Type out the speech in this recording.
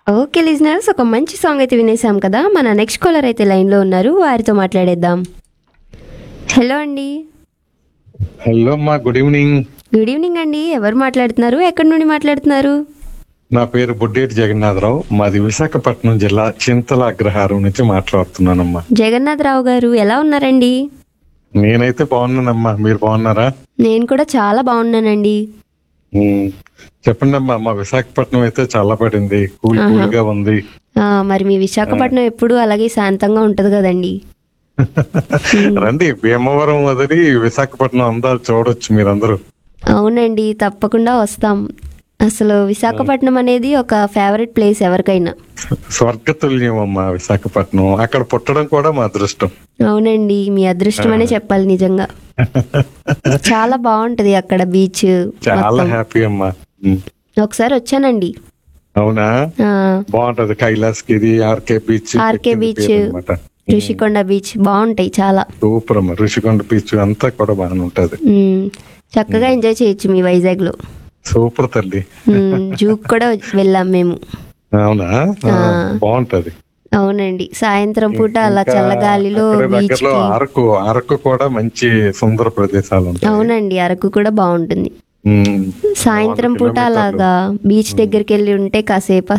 Okay listeners ఒక మంచి song అయితే వినేసాం కదా మన నెక్స్ట్ కాలర్ అయితే లైన్లో ఉన్నారు వారితో మాట్లాడేద్దాం హలో అండి హలో అమ్మా గుడ్ ఈవినింగ్ గుడ్ ఈవినింగ్ అండి ఎవరు మాట్లాడుతున్నారు ఎక్కడి నుండి మాట్లాడుతున్నారు నా పేరు బుడ్డేటి జగన్నాథరావు మాది విశాఖపట్నం జిల్లా చింతల అగ్రహారం నుంచి మాట్లాడుతున్నానమ్మా జగన్నాథ్ రావు గారు ఎలా ఉన్నారండి నేనైతే బాగున్నానమ్మా మీరు బాగున్నారా నేను కూడా చాలా బాగున్నానండి ఉమ్, చెప్పండి అమ్మా మా విశాఖపట్నం అయితే చాలా పడింది కూల్ కూల్ గా ఉంది ఆ, మరి మీ విశాఖపట్నం ఎప్పుడు అలాగే శాంతంగా ఉంటది కదండి రండి భీమవరం వదిలి విశాఖపట్నం అందాలు చూడొచ్చు మీరందరూ అవునండి తప్పకుండా వస్తాం అసలు విశాఖపట్నం అనేది ఒక ఫేవరెట్ ప్లేస్ ఎవరికైనా స్వర్గతుల్యం అమ్మా విశాఖపట్నం అక్కడ పుట్టడం కూడా మా అదృష్టం అవునండి మీ అదృష్టం అనే చెప్పాలి నిజంగా చాలా బాగుంటది అక్కడ బీచ్ చాలా హ్యాపీ అమ్మా ఉమ్, ఒకసారి వచ్చానండి అవునా ఆ, బాగుంటది Kailasagiri R K beach R K beach అనమాట ఋషికొండ బీచ్ బాగుంటాయి చాలా సూపర్ అమ్మ ఋషికొండ బీచ్ అంతా కూడా బాగానే ఉంటది ఉమ్, చక్కగా ఎంజాయ్ చేయొచ్చు మీ వైజాగ్ లో సూపర్ తల్లి జూక్ కూడా వెళ్ళాం మేము అవునా ఆ, బాగుంటది అవునండి సాయంత్రం పూట అలా చల్లగాలిలో అక్కడ బీచ్ దగ్గరలో అరకు అరకు కూడా మంచి సుందర ప్రదేశాలు ఉంటాయి అవునండి అరకు కూడా బాగుంటుంది ఉమ్. సాయంత్రం పూట అలాగా బీచ్ దగ్గరికి వెళ్ళి ఉంటే కాసేపు